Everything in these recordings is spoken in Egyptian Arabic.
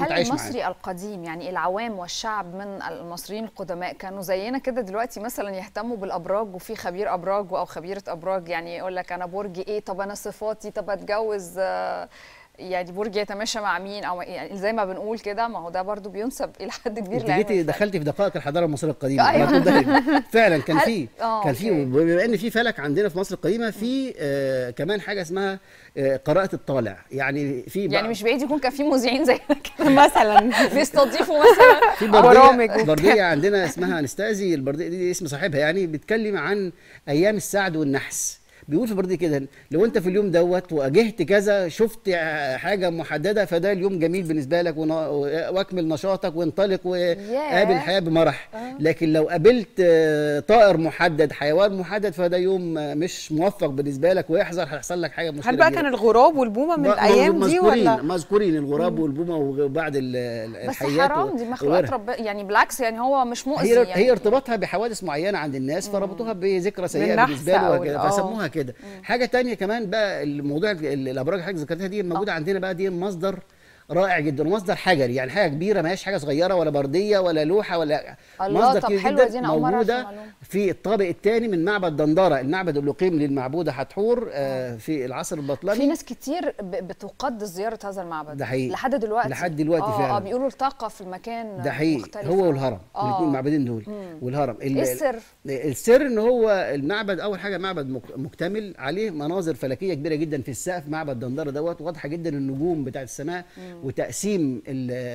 هل عايش معاه المصري القديم يعني العوام والشعب من المصريين القدماء كانوا زينا كده دلوقتي مثلا يهتموا بالابراج وفي خبير ابراج او خبيره ابراج يعني يقول لك انا برج ايه طب انا صفاتي طب اتجوز آه، يعني برج يتماشى مع مين او يعني زي ما بنقول كده ما هو ده برضو بينسب الى حد كبير انت لعلم جيتي الفلك. دخلتي في دقائق الحضاره المصريه القديمه أيوة. على طول ده. فعلا كان هل- في آه، كان في أوكي. بما ان في فلك عندنا في مصر القديمه في آه كمان حاجه اسمها آه قراءه الطالع يعني في يعني بعض- مش بعيد يكون كان في مذيعين زينا كده مثلا بيستضيفوا مثلا في برامج برديه برديه عندنا اسمها انستازي البرديه دي اسم صاحبها يعني بيتكلم عن ايام السعد والنحس بيقول في برديه كده لو انت في اليوم دوت واجهت كذا شفت حاجه محدده فده اليوم جميل بالنسبه لك ون- واكمل نشاطك وانطلق وقابل الحياه بمرح لكن لو قابلت آه، طائر محدد حيوان محدد فده يوم آه، مش موفق بالنسبه لك ويحذر هيحصل لك حاجه مشكله هل بقى كبيرة. كان الغراب والبومه من م- الايام دي مذكورين ولا مذكورين الغراب والبومه وبعض ال- ال- بس الحيات حرام دي و- مخلوقات وغيرها. رب يعني بالعكس يعني هو مش مؤذي هي يعني هي ارتباطها بحوادث معينه عند الناس فربطوها بذكرى سيئه بالنحس بالنسبه له أو وكده ال- فسموها كده حاجه تانية كمان بقى الموضوع ال- ال- الابراج اللي حضرتك ذكرتها دي موجوده عندنا بقى دي مصدر رائع جدا ومصدر حجري يعني حاجه كبيره ما هياش حاجه صغيره ولا برديه ولا لوحه ولا الله، مصدر طب كبير حلوة جدا دي، أنا أول مرة أعرف موجوده المعلومة. في الطابق الثاني من معبد دندره المعبد اللي اقيم للمعبوده حتحور آه، في العصر في البطلمي ناس كتير ب- بتقدس زياره هذا المعبد ده حقيقي. لحد دلوقتي لحد دلوقتي آه فعلا. اه بيقولوا الطاقه في المكان ده حقيقي مختلفة. هو والهرم آه. الاثنين المعبدين دول والهرم ال- ايه السر؟ السر ان هو المعبد اول حاجه معبد مك- مكتمل عليه مناظر فلكيه كبيره جدا في السقف معبد دندره دوت واضحه جدا النجوم بتاعه السماء وتقسيم ال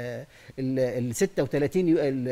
ال 36 يو- ال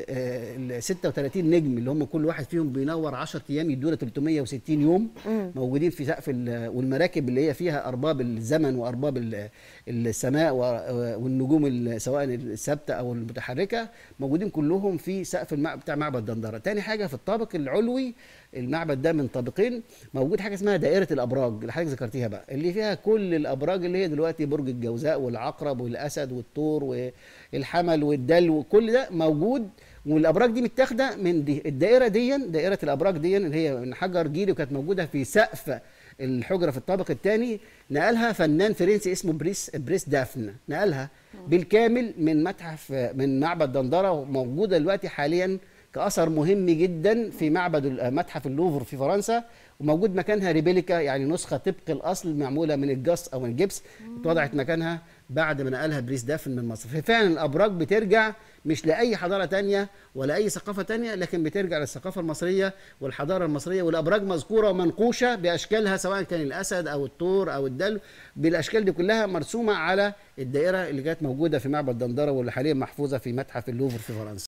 ال 36 نجم اللي هم كل واحد فيهم بينور 10 ايام يدونا 360 يوم موجودين في سقف ال- والمراكب اللي هي فيها ارباب الزمن وارباب ال- السماء و- والنجوم ال- سواء الثابته او المتحركه موجودين كلهم في سقف المع... بتاع معبد دندره تاني حاجه في الطابق العلوي المعبد ده من طابقين موجود حاجه اسمها دائره الابراج اللي حضرتك ذكرتيها بقى اللي فيها كل الابراج اللي هي دلوقتي برج الجوزاء والعقرب والاسد والثور والحمل والدلو وكل ده موجود والابراج دي متاخده من دي الدائره دي دائره الابراج دي اللي هي من حجر جيري وكانت موجوده في سقف الحجره في الطابق الثاني نقلها فنان فرنسي اسمه بريس بريس دافن نقلها بالكامل من متحف من معبد دندره وموجوده دلوقتي حاليا كاثر مهم جدا في معبد ال- متحف اللوفر في فرنسا وموجود مكانها ريبيليكا يعني نسخه طبق الاصل معموله من الجص او من الجبس اتوضعت مكانها بعد ما نقلها بريس دافن من مصر ففعلا الابراج بترجع مش لاي حضاره تانية ولا اي ثقافه تانية لكن بترجع للثقافه المصريه والحضاره المصريه والابراج مذكوره ومنقوشه باشكالها سواء كان الاسد او الثور او الدلو بالاشكال دي كلها مرسومه على الدائره اللي كانت موجوده في معبد دندره واللي حاليا محفوظه في متحف اللوفر في فرنسا